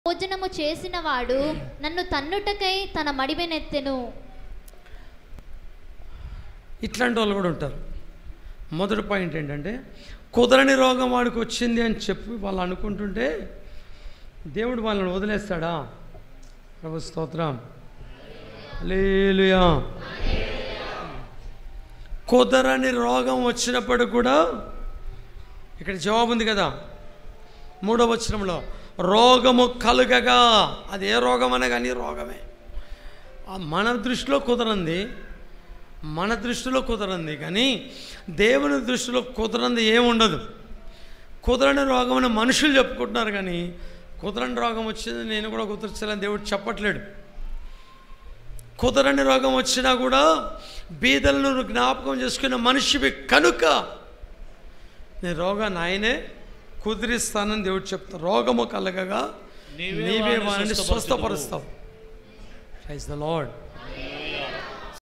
భోజనము చేసిన వాడు నన్ను తన్నుటకై తన మడిమెనెత్తెను ఇట్లాంటి వాళ్ళు కూడా ఉంటారు మొదటి పాయింట్ ఏంటంటే కుదరని రోగం వాడికి వచ్చింది అని చెప్పి వాళ్ళు అనుకుంటుంటే దేవుడు వాళ్ళని వదిలేస్తాడా ప్రభు స్తోత్రం లేలుయా కుదరని రోగం వచ్చినప్పుడు కూడా ఇక్కడ జవాబు ఉంది కదా మూడవ వచనంలో రోగము కలుగగా అది ఏ రోగం అనే కానీ రోగమే ఆ మన దృష్టిలో కుదరంది మన దృష్టిలో కుదరంది కానీ దేవుని దృష్టిలో కుదరంది ఏముండదు కుదరని రోగం అని మనుషులు చెప్పుకుంటున్నారు కానీ కుదరని రోగం వచ్చింది నేను కూడా కుదర్చాలని దేవుడు చెప్పట్లేడు కుదరని రోగం వచ్చినా కూడా బీదలను నువ్వు జ్ఞాపకం చేసుకున్న మనిషివి కనుక నేను రోగాన్ని ఆయనే కుదిరిస్తానని దేవుడు చెప్తాను రోగము కలగగా నీవే నీవే వారిని వారిని స్వస్థపరచుదువు. స్వస్థపరుస్తావు ప్రైజ్ ద లార్డ్